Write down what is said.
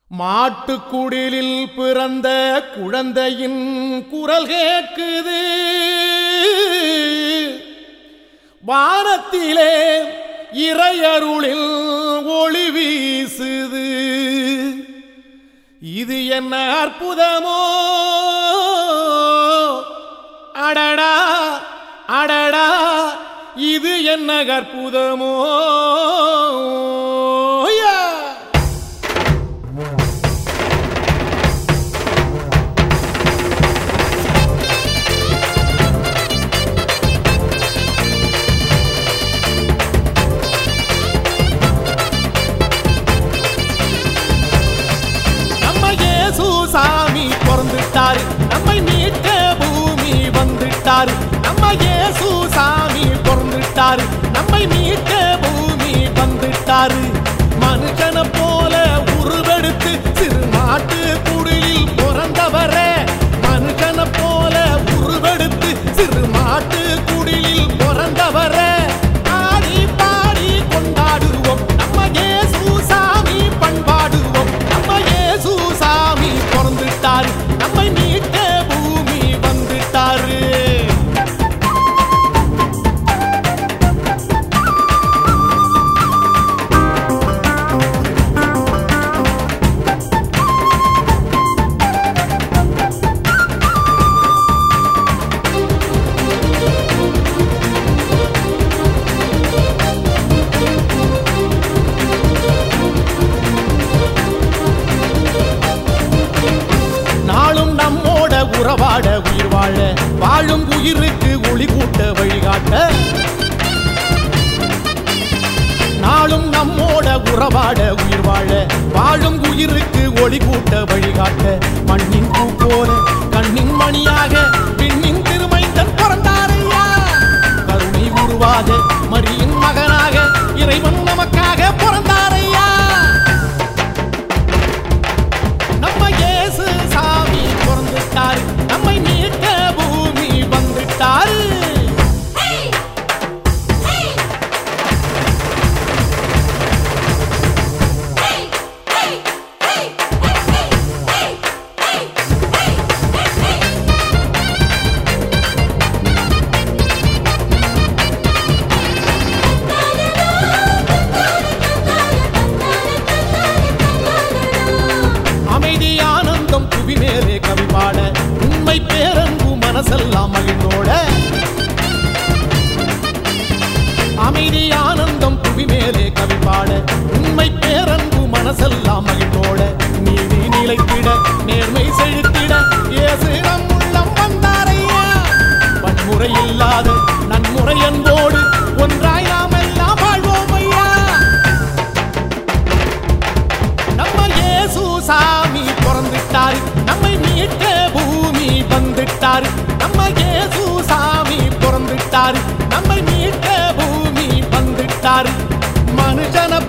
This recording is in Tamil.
மாட்டுக்குடிலில் பிறந்த குழந்தையின் குரல் கேட்குது வானத்திலே இறையருளில் ஒளி வீசுது இது என்ன அற்புதமோ அடடா அடடா இது என்ன அற்புதமோ யா! நம்ம இயேசு சாமி பிறந்துட்டாரு நம்மை மீட்க பூமி வந்துட்டாரு நம்ம இயேசு சாமி பிறந்துட்டாரு நம்மை மீட்க பூமி வந்துட்டாரு மனுஷனை போல உருவெடுத்து சிறு மாட்டு குடிலில் பிறந்தவரே மனுஷனை போல உருவெடுத்து சிறு மாட்டு குடிலில் பிறந்தவரே ஆடி பாடி கொண்டாடுவோம் நம்ம இயேசு சாமி பண்பாடுவோம் நம்ம இயேசு சாமி பிறந்துட்டாரு நம்மை மீட்க பூமி வந்துட்டாரு நாளும் நம்மோட உறவாட உயிர் வாழ வாழும் உயிருக்கு ஒளி கூட்ட வழிகாட்ட நாளும் நம்மோட உறவாட உயிர் வாழ வாழும் உயிருக்கு ஒளி கூட்ட வழிகாட்ட மண்ணின் பூ போல கண்ணின் மணியாக விண்ணின் திருமைந்தன் பிறந்தாரையா கருணை உருவாக மரியின் மகனாக இறைவன் நமக்காக பிறந்தாரையா நம்ம இயேசு சாமி பிறந்துட்டாரு நம்மை மீட்க பூமி வந்துட்டாரு அமைதி ஆனந்தம் புவி மேலே கவி பாட உண்மை பேரன்பு மனசெல்லாம் மகிழ்ந்தோட அமைதி ஆனந்தம் புவி மேலே கவி பாட உண்மை பேரன்பு மனசெல்லாம் மகிழ்ந்தோட நீதி நிலைத்திட நேர்மை செழித்திட இயேசு நம் உள்ளம் வந்தாரையா வன்முறை இல்லாத நன்முறை அன்போடு ஒன்றாய் நாம் எல்லாம் வாழ்வோம் ஐயா நம்ம இயேசு சாமி பிறந்துட்டாரு நம்மை மீட்க பூமி வந்துட்டாரு நம்ம இயேசு சாமி பிறந்துட்டாரு நம்மை மீட்க பூமி வந்துட்டாரு மனுஷனை